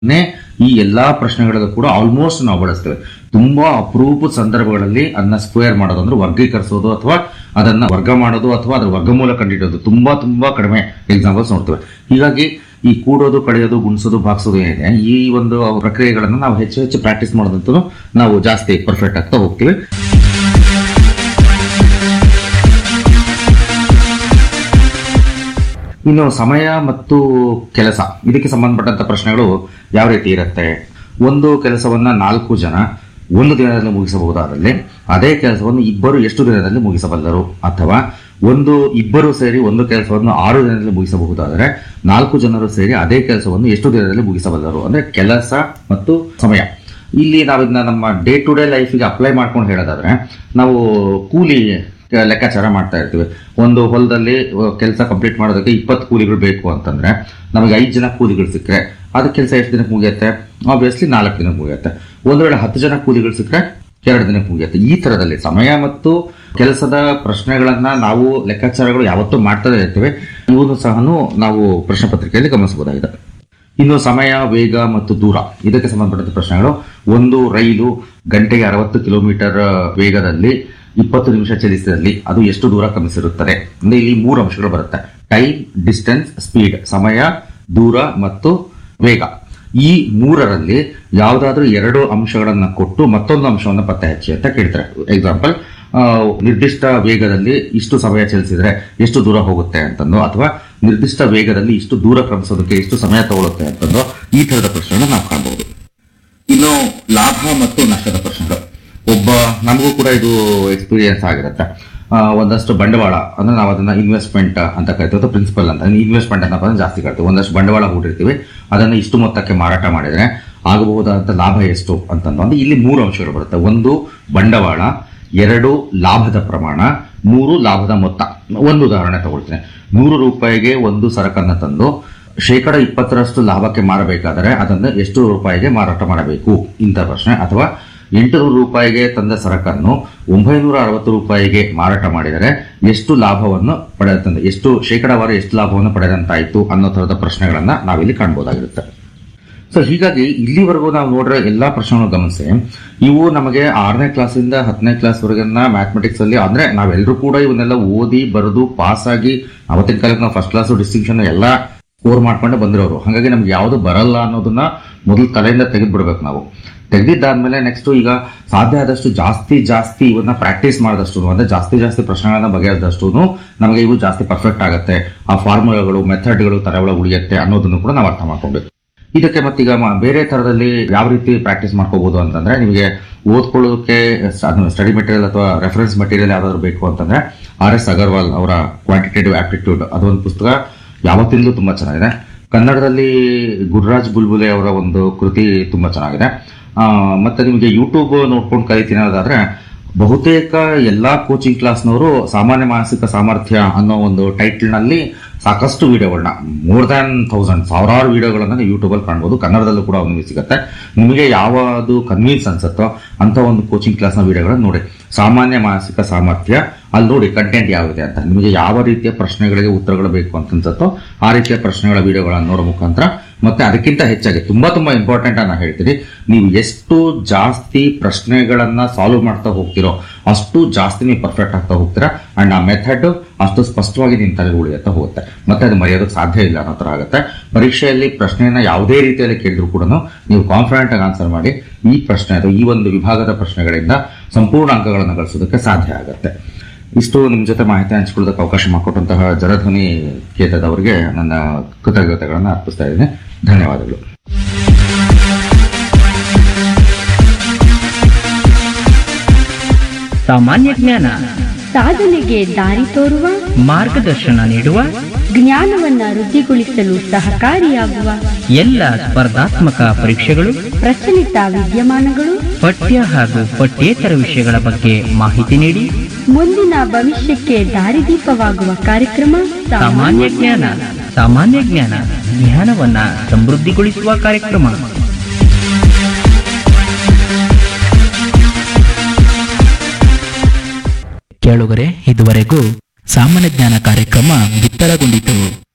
ನೇ ಈ ಎಲ್ಲಾ ಪ್ರಶ್ನೆಗಳಲ್ಲೂ ಕೂಡ ಆಲ್ಮೋಸ್ಟ್ ನಾವು ಬಳಸ್ತೇವೆ ತುಂಬಾ ಅಪರೂಪದ ಸಂದರ್ಭಗಳಲ್ಲಿ ಅದನ್ನ ಸ್ಕ್ವೇರ್ ಮಾಡೋದು ಅಂದ್ರೆ ವರ್ಗೀಕರಿಸೋದು ಅಥವಾ ಅದನ್ನ ವರ್ಗ ಮಾಡೋದು ಅಥವಾ ಅದರ ವರ್ಗಮೂಲ ಕಂಡುಹಿಡಿಯೋದು ತುಂಬಾ ತುಂಬಾ ಕಡಿಮೆ ಎಕ್ಸಾಂಪಲ್ಸ್ ನೋಡ್ತೇವೆ ಹೀಗಾಗಿ ಈ ಕೂಡೋದು ಕಳೆಯೋದು ಗುಣಿಸೋದು ಭಾಗಿಸೋದು ಏನಿದೆ ಈ ಒಂದು ಪ್ರಕ್ರಿಯೆಗಳನ್ನು ನಾವು ಹೆಚ್ಚು ಹೆಚ್ಚು ಪ್ರಾಕ್ಟೀಸ್ ಮಾಡೋದಂತೂ ನಾವು ಜಾಸ್ತಿ ಪರ್ಫೆಕ್ಟ್ ಆಗ್ತಾ ಹೋಗ್ತೀವಿ ಇನ್ನು ಸಮಯ ಮತ್ತು ಕೆಲಸ ಇದಕ್ಕೆ ಸಂಬಂಧಪಟ್ಟಂತ ಪ್ರಶ್ನೆಗಳು ಯಾವ ರೀತಿ ಇರುತ್ತೆ ಒಂದು ಕೆಲಸವನ್ನ ನಾಲ್ಕು ಜನ ಒಂದು ದಿನದಲ್ಲಿ ಮುಗಿಸಬಹುದಾದಲ್ಲಿ ಅದೇ ಕೆಲಸವನ್ನು ಇಬ್ಬರು ಎಷ್ಟು ದಿನದಲ್ಲಿ ಮುಗಿಸಬಲ್ಲರು ಅಥವಾ ಒಂದು ಇಬ್ಬರು ಸೇರಿ ಒಂದು ಕೆಲಸವನ್ನು ಆರು ದಿನದಲ್ಲಿ ಮುಗಿಸಬಹುದಾದರೆ ನಾಲ್ಕು ಜನರು ಸೇರಿ ಅದೇ ಕೆಲಸವನ್ನು ಎಷ್ಟು ದಿನದಲ್ಲಿ ಮುಗಿಸಬಲ್ಲರು ಅಂದ್ರೆ ಕೆಲಸ ಮತ್ತು ಸಮಯ ಇಲ್ಲಿ ನಾವು ಇದನ್ನ ನಮ್ಮ ಡೇ ಟು ಡೇ ಲೈಫಿಗೆ ಅಪ್ಲೈ ಮಾಡ್ಕೊಂಡು ಹೇಳೋದಾದ್ರೆ ನಾವು ಕೂಲಿ ಲೆಕ್ಕಾಚಾರ ಮಾಡ್ತಾ ಇರ್ತೀವಿ ಒಂದು ಹೊಲದಲ್ಲಿ ಕೆಲಸ ಕಂಪ್ಲೀಟ್ ಮಾಡೋದಕ್ಕೆ ಇಪ್ಪತ್ತು ಕೂಲಿಗಳು ಬೇಕು ಅಂತಂದ್ರೆ ನಮಗೆ ಐದು ಜನ ಕೂಲಿಗಳು ಸಿಕ್ಕರೆ ಅದು ಕೆಲಸ ಎಷ್ಟು ದಿನಕ್ಕೆ ಮುಗಿಯುತ್ತೆ ಆಬ್ವಿಯಸ್ಲಿ ನಾಲ್ಕು ದಿನಕ್ಕೆ ಮುಗಿಯುತ್ತೆ ಒಂದು ವೇಳೆ ಹತ್ತು ಜನ ಕೂಲಿಗಳು ಸಿಕ್ಕರೆ ಎರಡು ದಿನಕ್ಕೆ ಮುಗಿಯುತ್ತೆ ಈ ತರದಲ್ಲಿ ಸಮಯ ಮತ್ತು ಕೆಲಸದ ಪ್ರಶ್ನೆಗಳನ್ನ ನಾವು ಲೆಕ್ಕಾಚಾರಗಳು ಯಾವತ್ತೂ ಮಾಡ್ತಾನೆ ಇರ್ತೀವಿ ಇವನು ಸಹ ನಾವು ಪ್ರಶ್ನೆ ಪತ್ರಿಕೆಯಲ್ಲಿ ಗಮನಿಸಬಹುದಾಗಿದೆ ಇನ್ನು ಸಮಯ ವೇಗ ಮತ್ತು ದೂರ ಇದಕ್ಕೆ ಸಂಬಂಧಪಟ್ಟಂತ ಪ್ರಶ್ನೆಗಳು ಒಂದು ರೈಲು ಗಂಟೆಗೆ ಅರವತ್ತು ಕಿಲೋಮೀಟರ್ ವೇಗದಲ್ಲಿ ಇಪ್ಪತ್ತು ನಿಮಿಷ ಚಲಿಸಿದಲ್ಲಿ ಅದು ಎಷ್ಟು ದೂರ ಕ್ರಮಿಸಿರುತ್ತದೆ ಅಂದ್ರೆ ಇಲ್ಲಿ ಮೂರು ಅಂಶಗಳು ಬರುತ್ತೆ ಟೈಮ್ ಡಿಸ್ಟೆನ್ಸ್ ಸ್ಪೀಡ್ ಸಮಯ ದೂರ ಮತ್ತು ವೇಗ ಈ ಮೂರರಲ್ಲಿ ಯಾವುದಾದ್ರೂ ಎರಡು ಅಂಶಗಳನ್ನ ಕೊಟ್ಟು ಮತ್ತೊಂದು ಅಂಶವನ್ನು ಪತ್ತೆ ಹಚ್ಚಿ ಅಂತ ಕೇಳ್ತಾರೆ ಎಕ್ಸಾಂಪಲ್ ನಿರ್ದಿಷ್ಟ ವೇಗದಲ್ಲಿ ಇಷ್ಟು ಸಮಯ ಚಲಿಸಿದ್ರೆ ಎಷ್ಟು ದೂರ ಹೋಗುತ್ತೆ ಅಂತಂದು ಅಥವಾ ನಿರ್ದಿಷ್ಟ ವೇಗದಲ್ಲಿ ಇಷ್ಟು ದೂರ ಕ್ರಮಿಸೋದಕ್ಕೆ ಎಷ್ಟು ಸಮಯ ತಗೊಳುತ್ತೆ ಅಂತಂದು ಈ ತರದ ಪ್ರಶ್ನೆಗಳನ್ನ ನಾವು ಕಾಣಬಹುದು ಇನ್ನು ಲಾಭ ಮತ್ತು ನಷ್ಟದ ಪ್ರಶ್ನೆಗಳು ಒಬ್ಬ ನಮಗೂ ಕೂಡ ಇದು ಎಕ್ಸ್ಪೀರಿಯನ್ಸ್ ಆಗಿರುತ್ತೆ ಆ, ಒಂದಷ್ಟು ಬಂಡವಾಳ ಅಂದ್ರೆ ನಾವು ಅದನ್ನ ಇನ್ವೆಸ್ಟ್ಮೆಂಟ್ ಅಂತ ಕರಿತೀವಿ ಅಥವಾ ಪ್ರಿನ್ಸಿಪಲ್ ಅಂತ ಇನ್ವೆಸ್ಟ್ಮೆಂಟ್ ಅಂತ ಪದ ಜಾಸ್ತಿ ಕರಿತೀವಿ ಒಂದಷ್ಟು ಬಂಡವಾಳ ಹೂಡಿರ್ತೀವಿ ಅದನ್ನು ಇಷ್ಟು ಮೊತ್ತಕ್ಕೆ ಮಾರಾಟ ಮಾಡಿದ್ರೆ ಆಗಬಹುದಾದಂತ ಲಾಭ ಎಷ್ಟು ಅಂತಂದು ಅಂದ್ರೆ ಇಲ್ಲಿ ಮೂರು ಅಂಶಗಳು ಬರುತ್ತೆ ಒಂದು ಬಂಡವಾಳ ಎರಡು ಲಾಭದ ಪ್ರಮಾಣ ಮೂರು ಲಾಭದ ಮೊತ್ತ ಒಂದು ಉದಾಹರಣೆ ತಗೊಳ್ತೀನಿ ನೂರು ರೂಪಾಯಿಗೆ ಒಂದು ಸರಕನ್ನ ತಂದು ಶೇಕಡ ಇಪ್ಪತ್ತರಷ್ಟು ಲಾಭಕ್ಕೆ ಮಾರಬೇಕಾದರೆ ಅದನ್ನು ಎಷ್ಟು ರೂಪಾಯಿಗೆ ಮಾರಾಟ ಮಾಡಬೇಕು ಇಂಥ ಪ್ರಶ್ನೆ ಅಥವಾ ಎಂಟುನೂರು ರೂಪಾಯಿಗೆ ತಂದ ಸರಕನ್ನು ಒಂಬೈನೂರ ಅರವತ್ತು ರೂಪಾಯಿಗೆ ಮಾರಾಟ ಮಾಡಿದರೆ ಎಷ್ಟು ಲಾಭವನ್ನು ಪಡೆದಂತ ಎಷ್ಟು ಶೇಕಡಾವಾರು ಎಷ್ಟು ಲಾಭವನ್ನು ಪಡೆದಂತಾಯ್ತು ಅನ್ನೋ ತರದ ಪ್ರಶ್ನೆಗಳನ್ನ ನಾವಿಲ್ಲಿ ಕಾಣಬಹುದಾಗಿರುತ್ತೆ ಸೊ ಹೀಗಾಗಿ ಇಲ್ಲಿವರೆಗೂ ನಾವು ನೋಡಿರೋ ಎಲ್ಲಾ ಪ್ರಶ್ನೆಗಳನ್ನು ಗಮನಿಸಿ ಇವು ನಮಗೆ ಆರನೇ ಕ್ಲಾಸಿಂದ ಹತ್ತನೇ ಕ್ಲಾಸ್ ವರೆಗಿನ ಮ್ಯಾಥಮೆಟಿಕ್ಸ್ ಅಲ್ಲಿ ಅಂದ್ರೆ ನಾವೆಲ್ಲರೂ ಕೂಡ ಇವನ್ನೆಲ್ಲ ಓದಿ ಬರೆದು ಪಾಸ್ ಆಗಿ ಅವತ್ತಿನ ಕಾಲಕ್ಕೆ ನಾವು ಫಸ್ಟ್ ಕ್ಲಾಸ್ ಡಿಸ್ಟಿಂಕ್ಷನ್ ಎಲ್ಲ ಸ್ಕೋರ್ ಮಾಡ್ಕೊಂಡು ಬಂದಿರೋರು ಹಾಗಾಗಿ ನಮ್ಗೆ ಯಾವುದು ಬರಲ್ಲ ಅನ್ನೋದನ್ನ ಮೊದಲು ತಲೆಯಿಂದ ತೆಗೆದ್ಬಿಡ್ಬೇಕು ನಾವು ತೆಗೆದಿದ್ದಾದ್ಮೇಲೆ ನೆಕ್ಸ್ಟ್ ಈಗ ಸಾಧ್ಯ ಆದಷ್ಟು ಜಾಸ್ತಿ ಜಾಸ್ತಿ ಇವನ್ನ ಪ್ರಾಕ್ಟೀಸ್ ಮಾಡಿದಷ್ಟು ಅಂದ್ರೆ ಜಾಸ್ತಿ ಜಾಸ್ತಿ ಪ್ರಶ್ನೆಗಳನ್ನ ಬಗೆಹರಿದಷ್ಟು ನಮಗೆ ಇವು ಜಾಸ್ತಿ ಪರ್ಫೆಕ್ಟ್ ಆಗುತ್ತೆ ಆ ಫಾರ್ಮುಲಾಗಳು ಮೆಥಡ್ಗಳು ತಲೆ ಒಳಗೆ ಉಳಿಯುತ್ತೆ ಅನ್ನೋದನ್ನು ಕೂಡ ನಾವು ಅರ್ಥ ಮಾಡ್ಕೊಬೇಕು ಇದಕ್ಕೆ ಮತ್ತೀಗ ಮ- ಬೇರೆ ತರದಲ್ಲಿ ಯಾವ ರೀತಿ ಪ್ರಾಕ್ಟೀಸ್ ಮಾಡ್ಕೋಬಹುದು ಅಂತಂದ್ರೆ ನಿಮಗೆ ಓದ್ಕೊಳ್ಳೋದಕ್ಕೆ ಸ್ಟಡಿ ಮೆಟೀರಿಯಲ್ ಅಥವಾ ರೆಫರೆನ್ಸ್ ಮೆಟೀರಿಯಲ್ ಯಾವ್ದಾದ್ರು ಬೇಕು ಅಂತಂದ್ರೆ ಆರ್ ಎಸ್ ಅಗರ್ವಾಲ್ ಅವರ ಕ್ವಾಂಟಿಟೇಟಿವ್ ಆಪ್ಟಿಟ್ಯೂಡ್ ಅದೊಂದು ಪುಸ್ತಕ ಯಾವತ್ತಿಂದಲೂ ತುಂಬಾ ಚೆನ್ನಾಗಿದೆ ಕನ್ನಡದಲ್ಲಿ ಗುರುರಾಜ್ ಬುಲ್ಬುಲೆ ಅವರ ಒಂದು ಕೃತಿ ತುಂಬಾ ಚೆನ್ನಾಗಿದೆ ಆ, ಮತ್ತೆ ನಿಮಗೆ ಯೂಟ್ಯೂಬ್ ನೋಡ್ಕೊಂಡು ಕಲಿತೀನಿ ಅನ್ನೋದಾದ್ರೆ ಬಹುತೇಕ ಎಲ್ಲಾ ಕೋಚಿಂಗ್ ಕ್ಲಾಸ್ನವರು ಸಾಮಾನ್ಯ ಮಾನಸಿಕ ಸಾಮರ್ಥ್ಯ ಅನ್ನೋ ಒಂದು ಟೈಟಲ್ ನಲ್ಲಿ ಸಾಕಷ್ಟು ವಿಡಿಯೋಗಳನ್ನ ಮೋರ್ ದ್ಯಾನ್ ಥೌಸಂಡ್ ಸಾವಿರಾರು ವಿಡಿಯೋಗಳನ್ನ ನೀವು ಯೂಟ್ಯೂಬ್ ಅಲ್ಲಿ ಕಾಣ್ಬೋದು ಕನ್ನಡದಲ್ಲೂ ಕೂಡ ಒಂದು ಸಿಗುತ್ತೆ ನಿಮಗೆ ಯಾವುದು ಕನ್ವೀನ್ಸ್ ಅನ್ಸುತ್ತೋ ಅಂತ ಒಂದು ಕೋಚಿಂಗ್ ಕ್ಲಾಸ್ನ ವಿಡಿಯೋಗಳನ್ನ ನೋಡಿ ಸಾಮಾನ್ಯ ಮಾನಸಿಕ ಸಾಮರ್ಥ್ಯ ಅಲ್ಲಿ ನೋಡಿ ಕಂಟೆಂಟ್ ಯಾವಿದೆ ಅಂತ ನಿಮಗೆ ಯಾವ ರೀತಿಯ ಪ್ರಶ್ನೆಗಳಿಗೆ ಉತ್ತರಗಳು ಬೇಕು ಅಂತ ಅನ್ಸುತ್ತೋ ಆ ರೀತಿಯ ಪ್ರಶ್ನೆಗಳ ವಿಡಿಯೋಗಳನ್ನ ನೋಡೋ ಮುಖಾಂತರ ಮತ್ತೆ ಅದಕ್ಕಿಂತ ಹೆಚ್ಚಾಗಿ ತುಂಬಾ ತುಂಬಾ ಇಂಪಾರ್ಟೆಂಟ್ ಅನ್ನ ಹೇಳ್ತೀನಿ ನೀವು ಎಷ್ಟು ಜಾಸ್ತಿ ಪ್ರಶ್ನೆಗಳನ್ನ ಸಾಲ್ವ್ ಮಾಡ್ತಾ ಹೋಗ್ತಿರೋ ಅಷ್ಟು ಜಾಸ್ತಿ ನೀವು ಪರ್ಫೆಕ್ಟ್ ಆಗ್ತಾ ಹೋಗ್ತೀರಾ ಅಂಡ್ ಆ ಮೆಥಡ್ ಅಷ್ಟು ಸ್ಪಷ್ಟವಾಗಿ ನಿಮ್ಮ ತಲೆ ಉಳಿಯುತ್ತಾ ಹೋಗುತ್ತೆ ಮತ್ತೆ ಅದು ಮರೆಯೋದಕ್ಕೆ ಸಾಧ್ಯ ಇಲ್ಲ ಅನ್ನೋ ತರ ಆಗುತ್ತೆ ಪರೀಕ್ಷೆಯಲ್ಲಿ ಪ್ರಶ್ನೆಯನ್ನ ಯಾವುದೇ ರೀತಿಯಲ್ಲಿ ಕೇಳಿದ್ರು ಕೂಡ ನೀವು ಕಾನ್ಫಿಡೆಂಟ್ ಆಗಿ ಆನ್ಸರ್ ಮಾಡಿ ಈ ಪ್ರಶ್ನೆ ಅಥವಾ ಈ ಒಂದು ವಿಭಾಗದ ಪ್ರಶ್ನೆಗಳಿಂದ ಸಂಪೂರ್ಣ ಅಂಕಗಳನ್ನು ಗಳಿಸೋದಕ್ಕೆ ಸಾಧ್ಯ ಆಗುತ್ತೆ ಇಷ್ಟು ನಿಮ್ಮ ಜೊತೆ ಮಾಹಿತಿ ಹಂಚಿಕೊಳ್ಳೋದಕ್ಕೆ ಅವಕಾಶ ಮಾಡಿಕೊಟ್ಟಂತಹ ಜರಧ್ವನಿ ಕೇಂದ್ರದವರಿಗೆ ನನ್ನ ಕೃತಜ್ಞತೆಗಳನ್ನು ಅರ್ಪಿಸ್ತಾ ಇದ್ದೀನಿ ಧನ್ಯವಾದಗಳು ಸಾಮಾನ್ಯ ಜ್ಞಾನ ಸಾಧನೆಗೆ ದಾರಿ ತೋರುವ ಮಾರ್ಗದರ್ಶನ ನೀಡುವ ಜ್ಞಾನವನ್ನ ವೃದ್ಧಿಗೊಳಿಸಲು ಸಹಕಾರಿಯಾಗುವ ಎಲ್ಲ ಸ್ಪರ್ಧಾತ್ಮಕ ಪರೀಕ್ಷೆಗಳು ಪ್ರಚಲಿತ ವಿದ್ಯಮಾನಗಳು ಪಠ್ಯ ಹಾಗೂ ಪಠ್ಯೇತರ ವಿಷಯಗಳ ಬಗ್ಗೆ ಮಾಹಿತಿ ನೀಡಿ ಮುಂದಿನ ಭವಿಷ್ಯಕ್ಕೆ ದಾರಿದೀಪವಾಗುವ ಕಾರ್ಯಕ್ರಮ ಸಾಮಾನ್ಯ ಜ್ಞಾನ ಸಾಮಾನ್ಯ ಜ್ಞಾನ ಜ್ಞಾನವನ್ನ ಸಮೃದ್ಧಿಗೊಳಿಸುವ ಕಾರ್ಯಕ್ರಮ ಕೇಳುಗರೆ ಇದುವರೆಗೂ ಸಾಮಾನ್ಯ ಜ್ಞಾನ ಕಾರ್ಯಕ್ರಮ ಬಿತ್ತರಗೊಂಡಿತು